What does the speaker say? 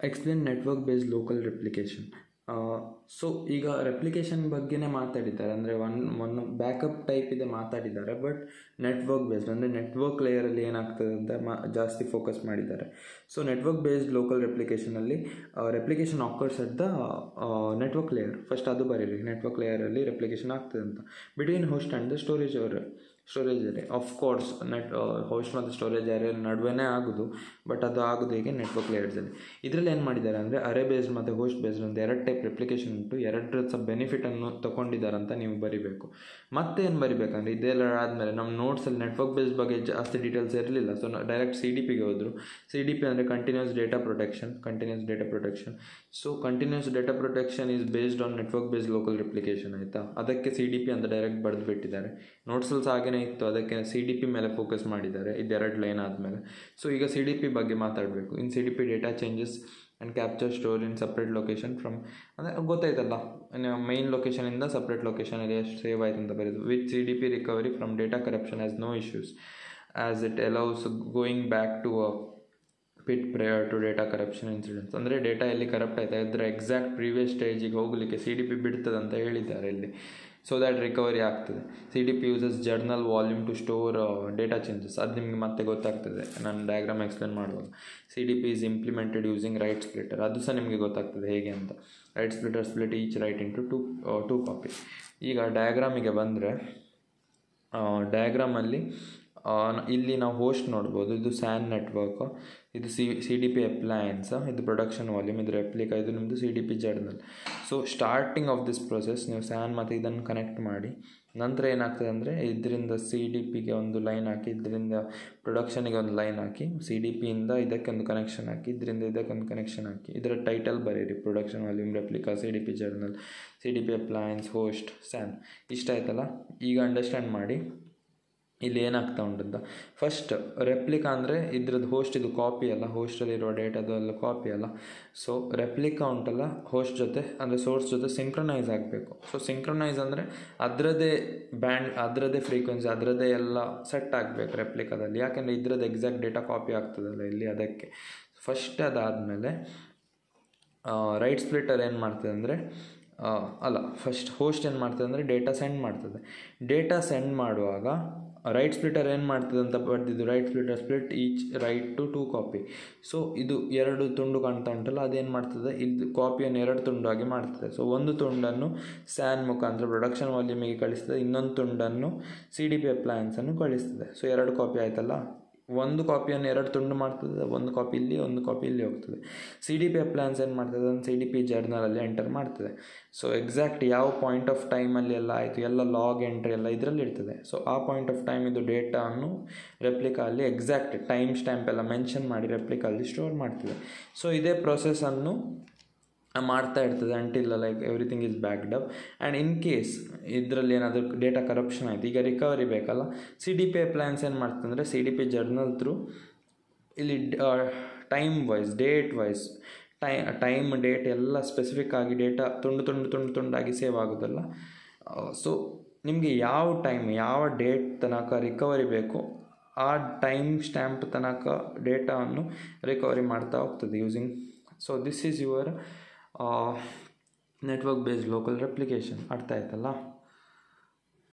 explain network based local replication so ಈಗ replication ಬಗ್ಗೆನೇ ಮಾತಾಡಿದ್ದಾರೆ ಅಂದರೆ ಒನ್ ಒನ್ ಬ್ಯಾಕಪ್ ಟೈಪ್ ಇದೆ ಮಾತಾಡಿದ್ದಾರೆ ಬಟ್ ನೆಟ್ವರ್ಕ್ ಬೇಸ್ಡ್ ಅಂದರೆ ನೆಟ್ವರ್ಕ್ ಲೇಯರಲ್ಲಿ ಏನಾಗ್ತದೆ ಅಂತ ಮಾ ಜಾಸ್ತಿ ಫೋಕಸ್ ಮಾಡಿದ್ದಾರೆ ಸೊ ನೆಟ್ವರ್ಕ್ ಬೇಸ್ಡ್ ಲೋಕಲ್ ರೆಪ್ಲಿಕೇಶನಲ್ಲಿ replication occurs at the network layer first ಅದು ಬರೀರಿ ನೆಟ್ವರ್ಕ್ ಲೇಯರಲ್ಲಿ ರೆಪ್ಲಿಕೇಶನ್ ಆಗ್ತದೆ ಅಂತ between host and the storage ಅವರು storage area of course net host ಮತ್ತು ಸ್ಟೋರೇಜ್ ಏರಿಯಾ ನಡುವೆನೇ ಆಗೋದು ಬಟ್ ಅದು ಆಗೋದು ಹೇಗೆ ನೆಟ್ವರ್ಕ್ ಲೇಯರ್ಸಲ್ಲಿ ಇದರಲ್ಲಿ ಏನು ಮಾಡಿದ್ದಾರೆ ಅಂದರೆ ಅರೆ ಬೇಸ್ಡ್ ಮತ್ತು ಹೋಸ್ಟ್ ಬೇಸ್ಡ್ ಅಂತ ಎರಡು ಟೈಪ್ ರೆಪ್ಲಿಕೇಶನ್ ಉಂಟು ಎರಡರ ಸಹ ಬೆನಿಫಿಟನ್ನು ತೊಗೊಂಡಿದ್ದಾರೆ ಅಂತ ನೀವು ಬರಿಬೇಕು ಮತ್ತೆ ಏನು ಬರಿಬೇಕಂದ್ರೆ ಇದೆಲ್ಲ ಆದಮೇಲೆ ನಮ್ಮ ನೋಟ್ಸಲ್ಲಿ ನೆಟ್ವರ್ಕ್ ಬೇಸ್ಡ್ ಬಗ್ಗೆ ಜಾಸ್ತಿ ಡೀಟೇಲ್ಸ್ ಇರಲಿಲ್ಲ ಸೊ ಡೈರೆಕ್ಟ್ ಸಿ ಡಿ ಪಿಗೆ ಹೋದರು ಸಿ ಡಿ ಪಿ ಅಂದರೆ continuous data protection continuous data protection so continuous data protection is based on network based local replication ಆಯಿತಾ ಅದಕ್ಕೆ ಸಿ ಡಿ ಪಿ ಅಂತ ಡೈರೆಕ್ಟ್ ಬರೆದು ಬಿಟ್ಟಿದ್ದಾರೆ ನೋಟ್ಸಲ್ಲಿ ಸಹ ಹಾಗೇ ಇತ್ತು ಅದಕ್ಕೆ ಸಿ ಡಿ ಪಿ ಮೇಲೆ ಫೋಕಸ್ ಮಾಡಿದ್ದಾರೆ ಇದೆರಡು ಲೈನ್ ಆದಮೇಲೆ ಸೊ ಈಗ ಸಿ ಡಿ ಪಿ ಬಗ್ಗೆ ಮಾತಾಡಬೇಕು in C D P data changes and capture store in separate location from ಅಂದರೆ ಗೊತ್ತಾಯ್ತಲ್ಲ ಮೈನ್ ಲೊಕೇಶನಿಂದ ಸಪ್ರೇಟ್ ಲೊಕೇಶನಲ್ಲಿ ಎಷ್ಟು ಸೇವ್ ಆಯ್ತು ಅಂತ ಬರೋದು with C D P recovery from data corruption as no issues as it allows going back to PIT prior to data corruption incidents ಅಂದರೆ data ಎಲ್ಲಿ corrupt ಆಯ್ತಾ ಇದರ ಎಕ್ಸಾಕ್ಟ್ ಪ್ರೀವಿಯಸ್ ಸ್ಟೇಜಿಗೆ ಹೋಗಲಿಕ್ಕೆ ಸಿ ಡಿ ಪಿ ಬಿಡ್ತದೆ ಅಂತ ಹೇಳಿದ್ದಾರೆ ಇಲ್ಲಿ ಸೊ ದ್ಯಾಟ್ ರಿಕವರಿ ಆಗ್ತದೆ C D P uses journal volume to store data changes ಅದು ನಿಮಗೆ ಮತ್ತೆ ಗೊತ್ತಾಗ್ತದೆ ನಾನು ಡಯಾಗ್ರಾಮ್ ಎಕ್ಸ್ಪ್ಲೇನ್ ಮಾಡುವಾಗ C D P is implemented using write splitter ಅದು ಸಹ ನಿಮಗೆ ಗೊತ್ತಾಗ್ತದೆ ಹೇಗೆ ಅಂತ write splitter split each write into two two copy ಈಗ ಡಯಾಗ್ರಾಮಿಗೆ ಬಂದರೆ ಡಯಾಗ್ರಾಮಲ್ಲಿ ಇಲ್ಲಿ ನಾವು ಹೋಸ್ಟ್ ನೋಡ್ಬೋದು ಇದು ಸ್ಯಾನ್ ನೆಟ್ವರ್ಕ್ ಇದು C C D P appliance ಇದು ಪ್ರೊಡಕ್ಷನ್ ವಾಲ್ಯೂಮ್ ಇದು ರೆಪ್ಲಿಕಾ ಇದು ನಿಮ್ಮದು C D P journal so starting of this process ನೀವು ಸ್ಯಾನ್ ಮತ್ತು ಇದನ್ನು ಕನೆಕ್ಟ್ ಮಾಡಿ ನಂತರ ಏನಾಗ್ತದೆ ಅಂದರೆ ಇದರಿಂದ ಸಿ ಡಿ ಪಿಗೆ ಒಂದು ಲೈನ್ ಹಾಕಿ ಇದರಿಂದ ಪ್ರೊಡಕ್ಷನಿಗೆ ಒಂದು ಲೈನ್ ಹಾಕಿ ಸಿ ಡಿ ಪಿಯಿಂದ ಇದಕ್ಕೆ ಒಂದು ಕನೆಕ್ಷನ್ ಹಾಕಿ ಇದರಿಂದ ಇದಕ್ಕೊಂದು ಕನೆಕ್ಷನ್ ಹಾಕಿ ಇದರ ಟೈಟಲ್ ಬರೀರಿ production volume replica C D P journal C D P appliance host SAN ಇಷ್ಟ ಆಯ್ತಲ್ಲ ಈಗ ಅಂಡರ್ಸ್ಟ್ಯಾಂಡ್ ಮಾಡಿ ಇಲ್ಲಿ ಏನಾಗ್ತಾ ಉಂಟಂತ ಫಸ್ಟ್ ರೆಪ್ಲಿಕಾ ಅಂದರೆ ಇದ್ರದ್ದು ಹೋಸ್ಟ್ ಇದು ಕಾಪಿ ಅಲ್ಲ ಹೋಸ್ಟಲ್ಲಿರುವ ಡೇಟಾದು ಎಲ್ಲ ಕಾಪಿ ಅಲ್ಲ ಸೊ ರೆಪ್ಲಿಕಾ ಉಂಟಲ್ಲ ಹೋಸ್ಟ್ ಜೊತೆ ಅಂದರೆ ಸೋರ್ಸ್ ಜೊತೆ ಸಿಂಕ್ರನೈಸ್ ಆಗಬೇಕು ಸೊ ಸಿಂಕ್ರನೈಸ್ ಅಂದರೆ ಅದರದ್ದೇ ಬ್ಯಾಂಡ್ ಅದರದ್ದೇ ಫ್ರೀಕ್ವೆನ್ಸಿ ಅದರದ್ದೇ ಎಲ್ಲ ಸೆಟ್ ಆಗಬೇಕು ರೆಪ್ಲಿಕಾದಲ್ಲಿ ಯಾಕೆಂದರೆ ಇದ್ರದ್ದು ಎಕ್ಸಾಕ್ಟ್ ಡೇಟಾ ಕಾಪಿ ಆಗ್ತದಲ್ಲ ಇಲ್ಲಿ ಅದಕ್ಕೆ ಫಸ್ಟ್ ಅದಾದಮೇಲೆ ರೈಟ್ ಸ್ಪ್ಲಿಟರ್ ಏನು ಮಾಡ್ತದೆ ಅಂದರೆ ಅಲ್ಲ ಫಸ್ಟ್ ಹೋಸ್ಟ್ ಏನು ಮಾಡ್ತದೆ ಅಂದರೆ ಡೇಟಾ ಸೆಂಡ್ ಮಾಡ್ತದೆ ಡೇಟಾ ಸೆಂಡ್ ಮಾಡುವಾಗ ರೈಟ್ ಸ್ಪ್ಲಿಟರ್ ಏನು ಮಾಡ್ತದೆ ಅಂತ ಬರ್ತಿದ್ದು write splitter split each write to two copy so ಇದು ಎರಡು ತುಂಡು ಕಾಣ್ತಾ ಉಂಟಲ್ಲ ಅದೇನು ಮಾಡ್ತದೆ ಇದು ಕಾಪಿಯನ್ನು ಎರಡು ತುಂಡಾಗಿ ಮಾಡ್ತದೆ ಸೊ ಒಂದು ತುಂಡನ್ನು ಸ್ಯಾನ್ ಮುಖಾಂತರ ಪ್ರೊಡಕ್ಷನ್ ವಾಲ್ಯೂಮಿಗೆ ಕಳಿಸ್ತದೆ ಇನ್ನೊಂದು ತುಂಡನ್ನು ಸಿ ಡಿ ಪಿ ಅಪ್ಲಯನ್ಸನ್ನು ಕಳಿಸ್ತದೆ ಸೊ ಎರಡು ಕಾಪಿ ಆಯ್ತಲ್ಲ ಒಂದು ಕಾಪಿಯನ್ನು ಎರಡು ತುಂಡು ಮಾಡ್ತದೆ ಒಂದು ಕಾಪಿ ಇಲ್ಲಿ ಒಂದು ಕಾಪಿ ಇಲ್ಲಿ ಹೋಗ್ತದೆ ಸಿ ಡಿ ಪಿ ಅಪ್ಲಯನ್ಸ್ ಏನು ಮಾಡ್ತದೆ ಒಂದು ಸಿ ಡಿ ಪಿ ಜರ್ನಲಲ್ಲಿ ಎಂಟರ್ ಮಾಡ್ತದೆ ಸೊ ಎಕ್ಸಾಕ್ಟ್ ಯಾವ ಪಾಯಿಂಟ್ ಆಫ್ ಟೈಮಲ್ಲಿ ಎಲ್ಲ ಆಯಿತು ಎಲ್ಲ ಲಾಗ್ ಎಂಟ್ರಿ ಎಲ್ಲ ಇದರಲ್ಲಿ ಇರ್ತದೆ ಸೊ ಆ ಪಾಯಿಂಟ್ ಆಫ್ ಟೈಮ್ ಇದು ಡೇಟಾವನ್ನು ರೆಪ್ಲಿಕಾ ಅಲ್ಲಿ ಎಕ್ಸಾಕ್ಟ್ ಟೈಮ್ ಸ್ಟ್ಯಾಂಪ್ ಎಲ್ಲ ಮೆನ್ಷನ್ ಮಾಡಿ ರೆಪ್ಲಿಕಾ ಅಲ್ಲಿ ಸ್ಟೋರ್ ಮಾಡ್ತದೆ ಸೊ ಇದೇ ಪ್ರೊಸೆಸನ್ನು ಮಾಡ್ತಾ ಇರ್ತದೆ until like everything is backed up and in case ಇದರಲ್ಲಿ ಏನಾದರೂ ಡೇಟಾ ಕರಪ್ಷನ್ ಆಯಿತು ಈಗ ರಿಕವರಿ ಬೇಕಲ್ಲ ಸಿ ಡಿ ಪಿ ಅಪ್ಲಯನ್ಸ್ ಏನು ಮಾಡ್ತದೆ ಅಂದರೆ C D P journal through ಇಲ್ಲಿ ಟೈಮ್ ವೈಸ್ ಡೇಟ್ ವೈಸ್ ಟೈ ಟೈಮ್ ಡೇಟ್ ಎಲ್ಲ ಸ್ಪೆಸಿಫಿಕ್ ಆಗಿ ಡೇಟಾ ತುಂಡು ತುಂಡು ತುಂಡು ತುಂಡಾಗಿ ಸೇವ್ ಆಗೋದಲ್ಲ ಸೊ ನಿಮಗೆ ಯಾವ ಟೈಮ್ ಯಾವ ಡೇಟ್ ತನಕ ರಿಕವರಿ ಬೇಕು ಆ ಟೈಮ್ ಸ್ಟ್ಯಾಂಪ್ ತನಕ ಡೇಟಾವನ್ನು ರಿಕವರಿ ಮಾಡ್ತಾ ಹೋಗ್ತದೆ using so this is your network based local replication ಅರ್ಥ ಆಯ್ತಲ್ಲ